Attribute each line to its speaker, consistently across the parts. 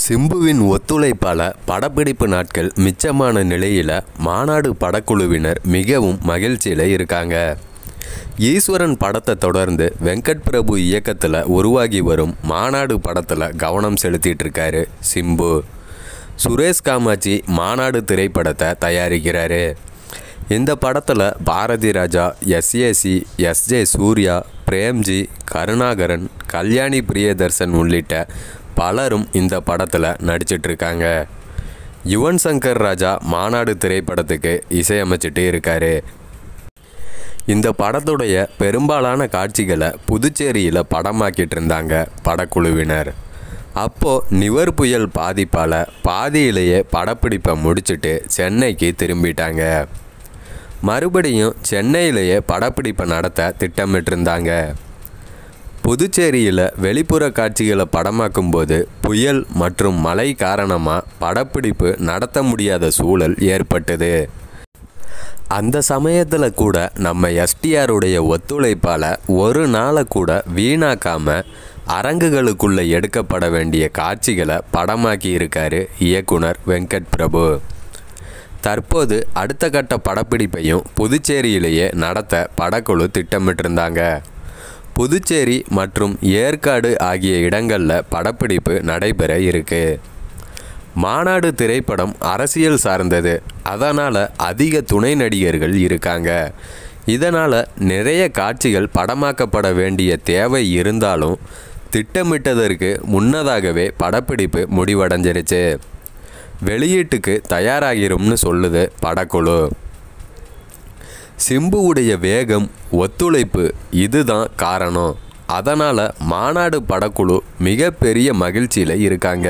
Speaker 1: சிம்புவின் ஒத்துழைப்பால் படப்பிடிப்பு நாட்கள் மிச்சமான நிலையில் மாநாடு படக்குழுவினர் மிகவும் மகிழ்ச்சியில் இருக்காங்க ஈஸ்வரன் படத்தை தொடர்ந்து வெங்கட் பிரபு இயக்கத்தில் உருவாகி வரும் மாநாடு படத்தில் கவனம் செலுத்திட்டு இருக்காரு சிம்பு சுரேஷ் காமாட்சி மாநாடு திரைப்படத்தை தயாரிக்கிறாரு இந்த படத்தில் பாரதி ராஜா எஸ்ஏசி எஸ்ஜே சூர்யா பிரேம்ஜி கருணாகரன் கல்யாணி பிரியதர்சன் உள்ளிட்ட பலரும் இந்த படத்தில் நடிச்சிட்ருக்காங்க யுவன் சங்கர் ராஜா மாநாடு திரைப்படத்துக்கு இசையமைச்சிட்டு இருக்காரு இந்த படத்துடைய பெரும்பாலான காட்சிகளை புதுச்சேரியில் படமாக்கிட்டு இருந்தாங்க படக்குழுவினர் அப்போது நிவர் புயல் பாதிப்பால் பாதியிலேயே படப்பிடிப்பை முடிச்சுட்டு சென்னைக்கு திரும்பிட்டாங்க மறுபடியும் சென்னையிலேயே படப்பிடிப்பை நடத்த திட்டமிட்டிருந்தாங்க புதுச்சேரியில் வெளிப்புற காட்சிகளை படமாக்கும்போது புயல் மற்றும் மழை காரணமாக படப்பிடிப்பு நடத்த முடியாத சூழல் ஏற்பட்டது அந்த சமயத்தில் கூட நம்ம எஸ்டிஆருடைய ஒத்துழைப்பால் ஒரு நாளை கூட வீணாக்காமல் அரங்குகளுக்குள்ளே எடுக்கப்பட வேண்டிய காட்சிகளை படமாக்கி இருக்காரு இயக்குனர் வெங்கட் பிரபு தற்போது அடுத்த கட்ட படப்பிடிப்பையும் புதுச்சேரியிலேயே நடத்த படக்குழு திட்டமிட்டிருந்தாங்க புதுச்சேரி மற்றும் ஏற்காடு ஆகிய இடங்களில் படப்பிடிப்பு நடைபெற இருக்கு மாநாடு திரைப்படம் அரசியல் சார்ந்தது அதனால் அதிக துணை நடிகர்கள் இருக்காங்க இதனால் நிறைய காட்சிகள் படமாக்கப்பட வேண்டிய தேவை இருந்தாலும் திட்டமிட்டதற்கு முன்னதாகவே படப்பிடிப்பு முடிவடைஞ்சிருச்சு வெளியீட்டுக்கு தயாராகிரும்னு சொல்லுது படக்குழு சிம்புவுடைய வேகம் ஒத்துழைப்பு இதுதான் காரணம் அதனால் மாநாடு படக்குழு மிகப்பெரிய மகிழ்ச்சியில் இருக்காங்க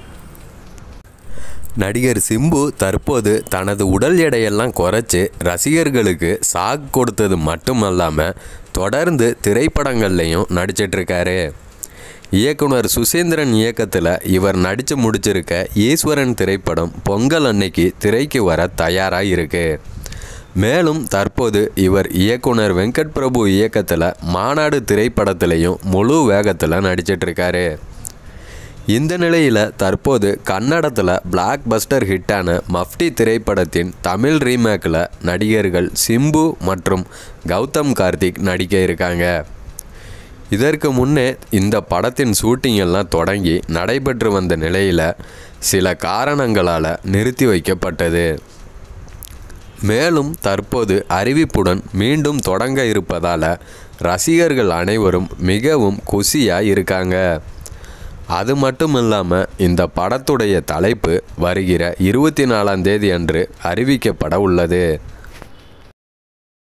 Speaker 1: நடிகர் சிம்பு தற்போது தனது உடல் எடையெல்லாம் குறைச்சி ரசிகர்களுக்கு சாக் கொடுத்தது மட்டுமல்லாமல் தொடர்ந்து திரைப்படங்கள்லையும் நடிச்சிட்ருக்காரு இயக்குனர் சுசேந்திரன் இயக்கத்தில் இவர் நடித்து முடிச்சிருக்க ஈஸ்வரன் திரைப்படம் பொங்கல் அன்னைக்கு திரைக்கு வர தயாராக இருக்கு மேலும் தற்போது இவர் இயக்குனர் வெங்கட் பிரபு இயக்கத்தில் மாநாடு திரைப்படத்திலையும் முழு வேகத்தில் நடிச்சிட்ருக்காரு இந்த நிலையில் தற்போது கன்னடத்தில் பிளாக் பஸ்டர் ஹிட்டான மஃப்டி திரைப்படத்தின் தமிழ் ரீமேக்கில் நடிகர்கள் சிம்பு மற்றும் கௌதம் கார்த்திக் நடிக்க இருக்காங்க இதற்கு முன்னே இந்த படத்தின் ஷூட்டிங் எல்லாம் தொடங்கி நடைபெற்று வந்த நிலையில் சில காரணங்களால் நிறுத்தி வைக்கப்பட்டது மேலும் தற்போது அறிவிப்புடன் மீண்டும் தொடங்க இருப்பதால் ரசிகர்கள் அனைவரும் மிகவும் குஷியாக இருக்காங்க அது மட்டும் இல்லாமல் இந்த படத்துடைய தலைப்பு வருகிற இருபத்தி நாலாம் தேதி அன்று அறிவிக்கப்பட உள்ளது